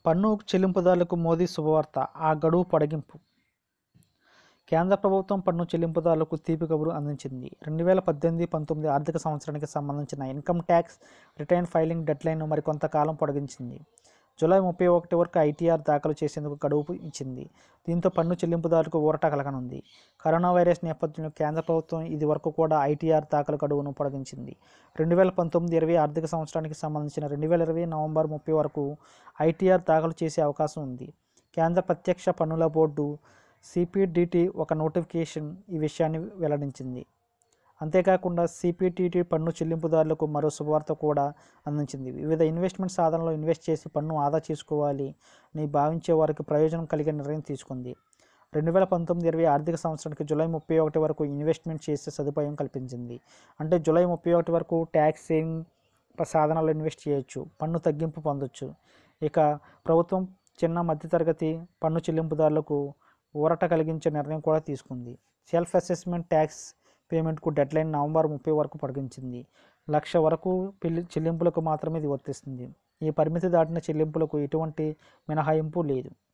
పన్ను చెల్లింపుదారులకు మోదీ శుభవార్త ఆ గడువు పొడిగింపు కేంద్ర ప్రభుత్వం పన్ను చెల్లింపుదారులకు తీపి కబురు అందించింది రెండు వేల పద్దెనిమిది పంతొమ్మిది ఆర్థిక సంవత్సరానికి సంబంధించిన ఇన్కమ్ ట్యాక్స్ రిటర్న్ ఫైలింగ్ డెడ్లైన్ను మరికొంతకాలం పొడిగించింది జూలై ముప్పై ఒకటి వరకు ఐటీఆర్ దాఖలు చేసేందుకు గడువు ఇచ్చింది దీంతో పన్ను చెల్లింపుదారులకు ఊరట కలగనుంది కరోనా వైరస్ నేపథ్యంలో కేంద్ర ప్రభుత్వం ఇది వరకు కూడా ఐటీఆర్ దాఖలు గడువును పొడిగించింది రెండు వేల పంతొమ్మిది ఇరవై ఆర్థిక సంవత్సరానికి సంబంధించిన రెండు వేల ఇరవై నవంబర్ ముప్పై వరకు ఐటీఆర్ దాఖలు చేసే అవకాశం ఉంది కేంద్ర ప్రత్యక్ష పన్నుల బోర్డు సిపిడిటి ఒక నోటిఫికేషన్ ఈ విషయాన్ని వెల్లడించింది అంతేకాకుండా సిపిటిటి పన్ను చెల్లింపుదారులకు మరో శుభవార్త కూడా అందించింది వివిధ ఇన్వెస్ట్మెంట్ సాధనలో ఇన్వెస్ట్ చేసి పన్ను ఆదా చేసుకోవాలి అని భావించే వారికి ప్రయోజనం కలిగే నిర్ణయం తీసుకుంది రెండు వేల పంతొమ్మిది ఇరవై ఆర్థిక సంవత్సరానికి జూలై ముప్పై ఒకటి వరకు ఇన్వెస్ట్మెంట్ చేసే సదుపాయం కల్పించింది అంటే జూలై ముప్పై ఒకటి వరకు ట్యాక్స్ సేవింగ్ సాధనాలు ఇన్వెస్ట్ చేయొచ్చు పన్ను తగ్గింపు పొందొచ్చు ఇక ప్రభుత్వం చిన్న మధ్యతరగతి పన్ను చెల్లింపుదారులకు ఊరట కలిగించే నిర్ణయం కూడా తీసుకుంది సెల్ఫ్ అసెస్మెంట్ ట్యాక్స్ పేమెంట్కు డెడ్లైన్ నవంబర్ ముప్పై వరకు పొడిగించింది లక్ష వరకు పిల్లి చెల్లింపులకు మాత్రమే ఇది వర్తిస్తుంది ఈ పరిమితి దాటిన చెల్లింపులకు ఎటువంటి మినహాయింపు లేదు